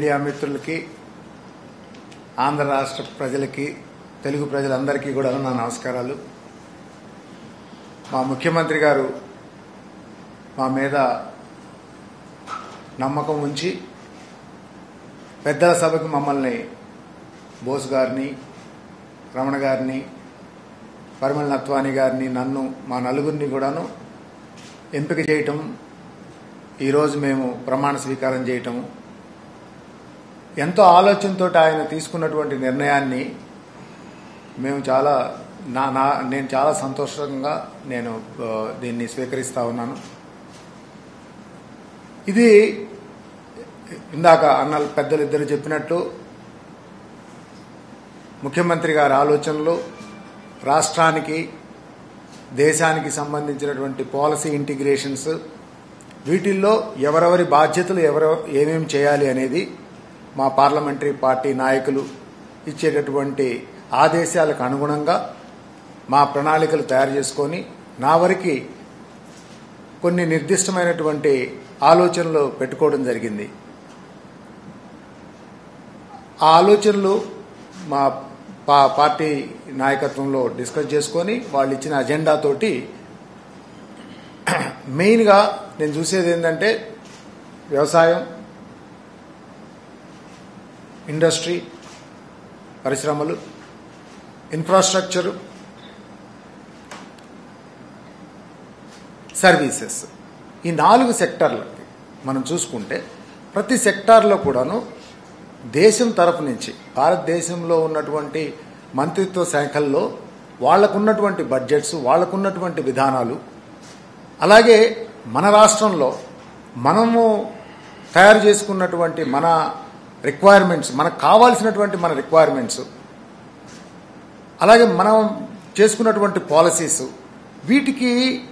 media మిత్రులకి ఆంధ్ర రాష్ట్ర ప్రజలకి తెలుగు ప్రజలందరికీ కూడా నా నమస్కారాలు మా ముఖ్యమంత్రి గారు మా మీద నమ్మకం ఉంచి పెద్దల సభకు మమ్మల్ని బోస్ గారిని రమణ గారిని పరిమళ నత్వాని గారిని నన్ను మా నలుగురిని కూడాను ఎంపిక చేయటం ఈరోజు మేము ప్రమాణ స్వీకారం చేయటము ఎంతో ఆలోచనతో ఆయన తీసుకున్నటువంటి నిర్ణయాన్ని మేము చాలా నా నా నేను చాలా సంతోషంగా నేను ఆ, దీన్ని స్వీకరిస్తా ఉన్నాను ఇది ఇందాక అన్న పెద్దలు ఇద్దరు చెప్పినట్టు ముఖ్యమంత్రి గారి ఆలోచనలు రాష్ట్రానికి దేశానికి సంబంధించినటువంటి పాలసీ ఇంటిగ్రేషన్స్ వీటిల్లో ఎవరెవరి బాధ్యతలు ఎవరెవ ఏమేమి చేయాలి అనేది మా పార్లమెంటరీ పార్టీ నాయకులు ఇచ్చేటటువంటి ఆదేశాలకు అనుగుణంగా మా ప్రణాళికలు తయారు చేసుకొని నా వరకు కొన్ని నిర్దిష్టమైనటువంటి ఆలోచనలు పెట్టుకోవడం జరిగింది ఆ ఆలోచనలు మా పా పార్టీ నాయకత్వంలో డిస్కస్ చేసుకొని వాళ్ళు ఇచ్చిన అజెండా తోటి మెయిన్గా నేను చూసేది ఏంటంటే వ్యవసాయం ఇండస్ట్రీ పరిశ్రమలు ఇన్ఫ్రాస్ట్రక్చరు సర్వీసెస్ ఈ నాలుగు సెక్టార్లకి మనం చూసుకుంటే ప్రతి సెక్టార్లో కూడాను దేశం తరపు నుంచి భారతదేశంలో ఉన్నటువంటి మంత్రిత్వ శాఖల్లో వాళ్లకున్నటువంటి బడ్జెట్స్ వాళ్లకున్నటువంటి విధానాలు అలాగే మన రాష్ట్రంలో మనము తయారు చేసుకున్నటువంటి మన రిక్వైర్మెంట్స్ మనకు కావాల్సినటువంటి మన రిక్వైర్మెంట్స్ అలాగే మనం చేసుకున్నటువంటి పాలసీస్ వీటికి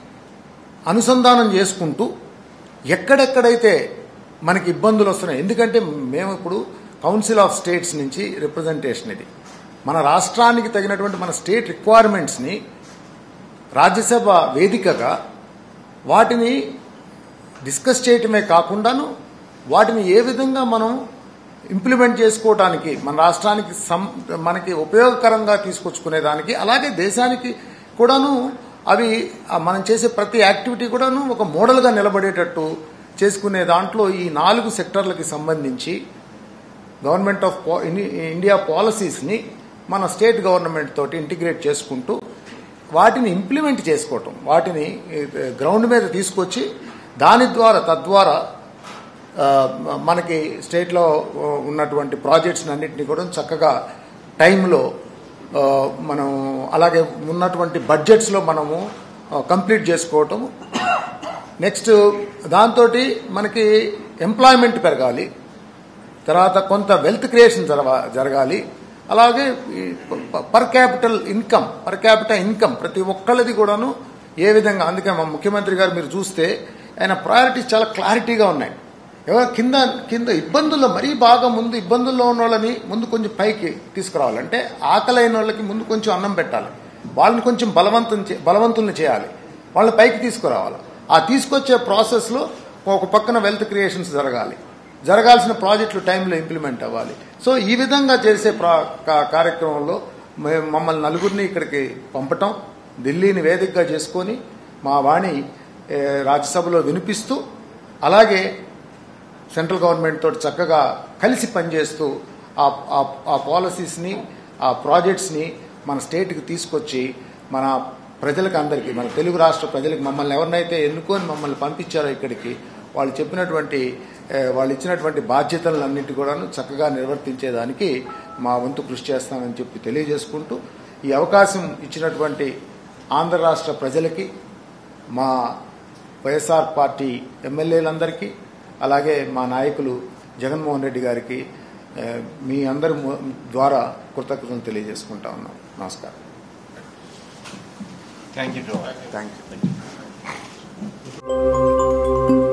అనుసంధానం చేసుకుంటూ ఎక్కడెక్కడైతే మనకి ఇబ్బందులు వస్తున్నాయి ఎందుకంటే మేము ఇప్పుడు కౌన్సిల్ ఆఫ్ స్టేట్స్ నుంచి రిప్రజెంటేషన్ ఇది మన రాష్ట్రానికి తగినటువంటి మన స్టేట్ రిక్వైర్మెంట్స్ని రాజ్యసభ వేదికగా వాటిని డిస్కస్ చేయటమే కాకుండాను వాటిని ఏ విధంగా మనం ఇంప్లిమెంట్ చేసుకోవడానికి మన రాష్ట్రానికి సం మనకి ఉపయోగకరంగా తీసుకొచ్చుకునేదానికి అలాగే దేశానికి కూడాను అవి ఆ మనం చేసే ప్రతి యాక్టివిటీ కూడాను ఒక మోడల్గా నిలబడేటట్టు చేసుకునే దాంట్లో ఈ నాలుగు సెక్టర్లకి సంబంధించి గవర్నమెంట్ ఆఫ్ పా- ఇన్- ఇండియా పాలసీస్ని మన స్టేట్ గవర్నమెంట్ తోటి ఇంటిగ్రేట్ చేసుకుంటూ వాటిని ఇంప్లిమెంట్ చేసుకోవటం వాటిని ఏ, గ్రౌండ్ మీద తీసుకొచ్చి దాని ద్వారా తద్వారా ఆ, మనకి స్టేట్లో ఉన్నటువంటి ప్రాజెక్ట్స్ అన్నింటినీ కూడా చక్కగా టైంలో ఆ, మనం అలాగే ఉన్నటువంటి బడ్జెట్స్లో మనము ఆ, కంప్లీట్ చేసుకోవటం నెక్స్ట్ దాంతో మనకి ఎంప్లాయ్మెంట్ పెరగాలి తర్వాత కొంత వెల్త్ క్రియేషన్ జరగ జరగాలి అలాగే per capital income per capital income ప్రతి ఒక్కళ్ళది కూడాను ఏ విధంగా అందుకే మా ముఖ్యమంత్రి గారు మీరు చూస్తే ఆయన ప్రయారిటీస్ చాలా క్లారిటీగా ఉన్నాయి ఎవరు కింద కింద ఇబ్బందుల్లో మరీ బాగా ముందు ఇబ్బందుల్లో ఉన్న వాళ్ళని ముందు కొంచెం పైకి తీసుకురావాలంటే ఆకలైన వాళ్ళకి ముందు కొంచెం అన్నం పెట్టాలి వాళ్ళని కొంచెం బలవంతం చే- బలవంతుల్ని చేయాలి వాళ్ళని పైకి తీసుకురావాలి ఆ తీసుకొచ్చే ప్రాసెస్లో ఒక పక్కన వెల్త్ క్రియేషన్స్ జరగాలి జరగాల్సిన ప్రాజెక్టులు టైంలో ఇంప్లిమెంట్ అవ్వాలి సో ఈ విధంగా చేసే ప్రా కా- కార్యక్రమంలో మే- మమ్మల్ని నలుగురిని ఇక్కడికి పంపటం ఢిల్లీని వేదికగా చేసుకొని మా వాణి ఏ, రాజ్యసభలో వినిపిస్తూ అలాగే సెంట్రల్ గవర్నమెంట్ తోటి చక్కగా కలిసి పనిచేస్తూ ఆ ఆ- ఆ పాలసీస్ని ఆ ప్రాజెక్ట్స్ని మన స్టేట్కి తీసుకొచ్చి మన ప్రజలకు అందరికీ మన తెలుగు రాష్ట్ర ప్రజలకు మమ్మల్ని ఎవరినైతే ఎన్నుకొని మమ్మల్ని పంపించారో ఇక్కడికి వాళ్ళు చెప్పినటువంటి ఏ, వాళ్ళు ఇచ్చినటువంటి బాధ్యతలన్నింటి కూడాను చక్కగా నిర్వర్తించేదానికి మా వంతు కృషి చేస్తానని చెప్పి తెలియజేసుకుంటూ ఈ అవకాశం ఇచ్చినటువంటి ఆంధ్ర రాష్ట్ర ప్రజలకి మా వైఎస్ఆర్ పార్టీ ఎమ్మెల్యేలందరికీ అలాగే మా నాయకులు జగన్మోహన్ రెడ్డి గారికి ఏ, మీ అందరి ము- ద్వారా కృతజ్ఞతలు తెలియజేసుకుంటా ఉన్నాం నమస్కారం థ్యాంక్ యూ థ్యాంక్ యూ